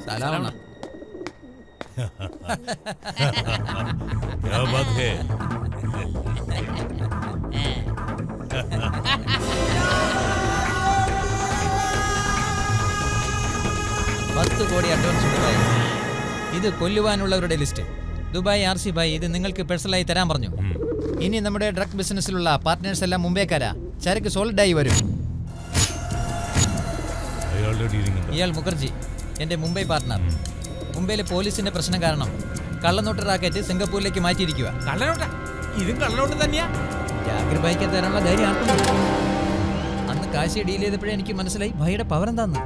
സലാമണ്ണ क्या बात है പത്ത് കോടി അഡ്വാൻസ് ദുബായ് ഇത് കൊല്ലുവാനുള്ളവരുടെ ലിസ്റ്റ് ദുബായ് ആർ സി ബായ് ഇത് നിങ്ങൾക്ക് പേഴ്സണലായി തരാൻ പറഞ്ഞു ഇനി നമ്മുടെ ഡ്രഗ് ബിസിനസ്സിലുള്ള പാർട്ട്നേഴ്സ് എല്ലാം മുംബൈക്കാരാ ചരക്ക് സോളിഡായി വരും അയാളുടെ ഡീലിംഗ് എന്താ ഇയാൾ മുഖർജി എൻ്റെ മുംബൈ പാർട്ട്ണർ മുംബൈയിലെ പോലീസിന്റെ പ്രശ്നം കാരണം കള്ളനോട്ട് റാക്കറ്റ് സിംഗപ്പൂരിലേക്ക് മാറ്റിയിരിക്കുക കള്ളനോട്ട ഇതും കള്ളനോട്ട് തന്നെയാ ജാഗ്രത ബൈക്ക് തരാനുള്ള ധൈര്യം ആർക്കുണ്ട് അന്ന് കാശി ഡീൽ ചെയ്തപ്പോഴേ എനിക്ക് മനസ്സിലായി ഭയുടെ പവർ എന്താന്ന്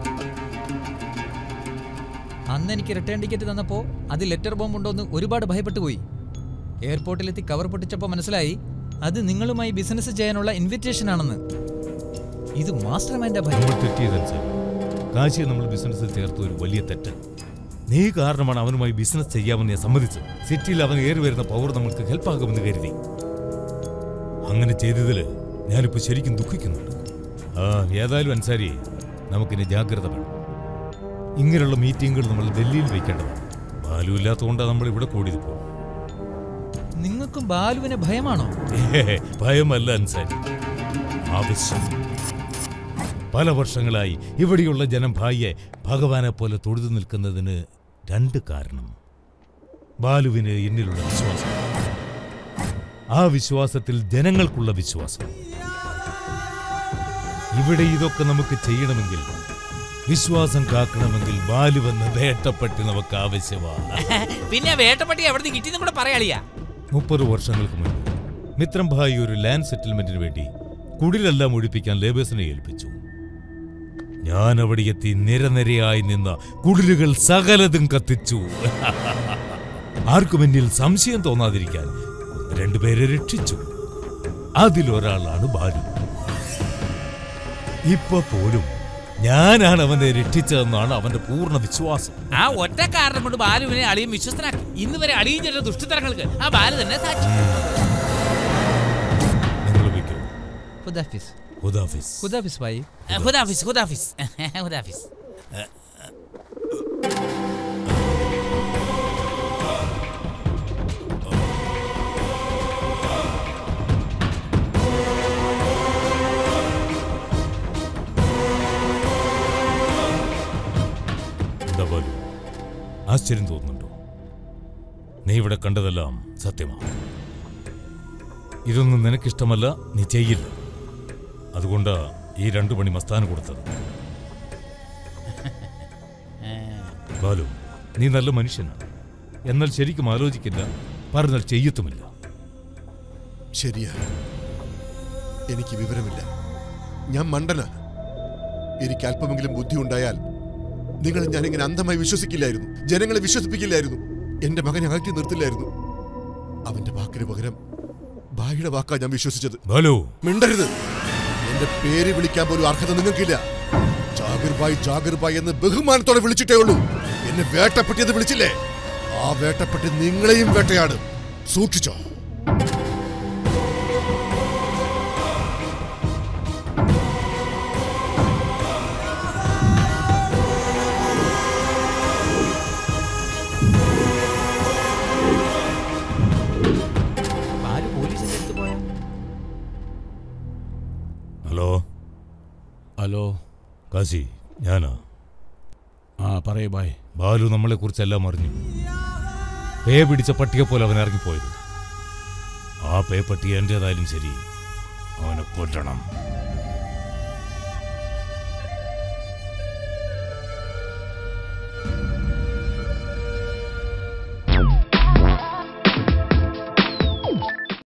അന്ന് എനിക്ക് റിട്ടേൺ ടിക്കറ്റ് തന്നപ്പോൾ അത് ലെറ്റർ ബോംബ് ഉണ്ടോന്ന് ഒരുപാട് ഭയപ്പെട്ടു പോയി എയർപോർട്ടിലെത്തി കവർ പൊട്ടിച്ചപ്പോൾ മനസ്സിലായി അത് നിങ്ങളുമായി ബിസിനസ് ചെയ്യാനുള്ള ഇൻവിറ്റേഷൻ ആണെന്ന് ഇത് മാസ്റ്റർ മൈൻഡാ ഭയ നമ്മൾ തെറ്റിയതനുസരിച്ച് കാശിയെ നമ്മൾ ബിസിനസ്സിൽ ചേർത്ത ഒരു വലിയ തെറ്റ് നീ കാരണമാണ് അവനുമായി ബിസിനസ് ചെയ്യാമെന്ന് ഞാൻ സമ്മതിച്ചു സിറ്റിയിൽ അവൻ ഏറി വരുന്ന പവർ നമുക്ക് ഹെൽപ്പാകുമെന്ന് കരുതി അങ്ങനെ ചെയ്തതിൽ ഞാനിപ്പോൾ ശരിക്കും ദുഃഖിക്കുന്നുണ്ട് ആ ഏതായാലും അൻസാരി നമുക്കിനി ജാഗ്രത വേണം ഇങ്ങനെയുള്ള മീറ്റിങ്ങുകൾ നമ്മൾ ഡൽഹിയിൽ വെക്കേണ്ടതാണ് ബാലു ഇല്ലാത്തതുകൊണ്ടാണ് നമ്മൾ ഇവിടെ കൂടിയത് ഇപ്പോൾ നിങ്ങൾക്കും ബാലുവിനെ ഭയമാണോ ഏ, ഭയമല്ല അൻസാരി ആവശ്യം പല വർഷങ്ങളായി ഇവിടെയുള്ള ജനം ഭായിയെ ഭഗവാനെ പോലെ തൊഴുതു നിൽക്കുന്നതിന് രണ്ട് കാരണം ബാലുവിന് എന്നിലുള്ള വിശ്വാസം ആ വിശ്വാസത്തിൽ ജനങ്ങൾക്കുള്ള വിശ്വാസം ഇവിടെ ഇതൊക്കെ നമുക്ക് ചെയ്യണമെങ്കിൽ വിശ്വാസം കാക്കണമെങ്കിൽ ബാലുവെന്ന് വേട്ടപ്പെട്ട് നമുക്ക് ആവശ്യമാണ് പിന്നെ വേട്ടപ്പട്ടി എവിടെ നിന്ന് കിട്ടി കൂടെ പറയാളിയാ മുപ്പത് വർഷങ്ങൾക്ക് മുൻപ് മിത്രം ഭായി ഒരു ലാൻഡ് സെറ്റിൽമെന്റിന് വേണ്ടി കുടിലെല്ലാം ഒഴിപ്പിക്കാൻ ലേബേഴ്സിനെ ഏൽപ്പിച്ചു ഞാൻ അവിടെ എത്തി നിരനിരയായി നിന്ന കുടിലുകൾ സകലതും കത്തിച്ചു ആർക്കും എന്നിൽ സംശയം തോന്നാതിരിക്കാൻ ഒന്ന് രണ്ടുപേരെ രക്ഷിച്ചു അതിലൊരാളാണ് ബാലു ഇപ്പൊ പോലും ഞാനാണ് അവനെ രക്ഷിച്ചതെന്നാണ് അവന്റെ പൂർണ്ണ വിശ്വാസം ആ ഒറ്റ കാരണം കൊണ്ട് ബാലുവിനെ അളിയും വിശ്വസ്തനാക്കി ഇന്ന് വരെ അളിയും ചെയ്ത ദുഷ്ടതരങ്ങൾക്ക് ആ ബാലു തന്നെ സാക്ഷി നിങ്ങൾ വയ്ക്കൂ ഹുദാഫിസ് ഹുദാഫിസ് ഹുദാഫിസ് ഭായി ഹുദാഫിസ് ഹുദാഫിസ് ഹുദാഫിസ് എന്താ ബാലു ആശ്ചര്യം തോന്നുന്നുണ്ടോ നീ ഇവിടെ കണ്ടതെല്ലാം സത്യമാണ് ഇതൊന്നും നിനക്കിഷ്ടമല്ല നീ ചെയ്യില്ല അതുകൊണ്ടാ ഈ രണ്ടു പണി മസ്താന് കൊടുത്തത് ബാലു നീ നല്ല മനുഷ്യനാണ് എന്നാൽ ശരിക്കും ആലോചിക്കില്ല പറഞ്ഞാൽ ചെയ്യത്തുമില്ല ശരിയാ എനിക്ക് വിവരമില്ല ഞാൻ മണ്ടനാണ് എനിക്ക് അല്പമെങ്കിലും ബുദ്ധി ഉണ്ടായാൽ നിങ്ങളെ ഞാൻ ഇങ്ങനെ അന്ധമായി വിശ്വസിക്കില്ലായിരുന്നു ജനങ്ങളെ വിശ്വസിപ്പിക്കില്ലായിരുന്നു എന്റെ മകനെ അകറ്റി നിർത്തില്ലായിരുന്നു അവന്റെ വാക്കിന് പകരം ഭായിയുടെ വാക്കാ ഞാൻ വിശ്വസിച്ചത് ബാലു മിണ്ടരുത് എന്റെ പേര് വിളിക്കാൻ പോലും അർഹത നിങ്ങൾക്കില്ല ജാഗിർ ഭായ് ജാഗിർ ഭായ് എന്ന് ബഹുമാനത്തോടെ വിളിച്ചിട്ടേ ഉള്ളൂ എന്നെ വേട്ടപ്പെട്ടിയത് വിളിച്ചില്ലേ ആ വേട്ടപ്പെട്ടി നിങ്ങളെയും വേട്ടയാടും സൂക്ഷിച്ചോ ബാലു പോലീസിന്റെ അടുത്ത് പോയാ ഹലോ ഹലോ കാശി ഞാനാ ആ പറയൂ ബായ് ബാലു നമ്മളെ കുറിച്ചെല്ലാം അറിഞ്ഞു പേ പിടിച്ച പട്ടിയെ പോലെ അവൻ ഇറങ്ങിപ്പോയത് ആ പേ പട്ടി എന്റേതായാലും ശരി അവനെ കൊല്ലണം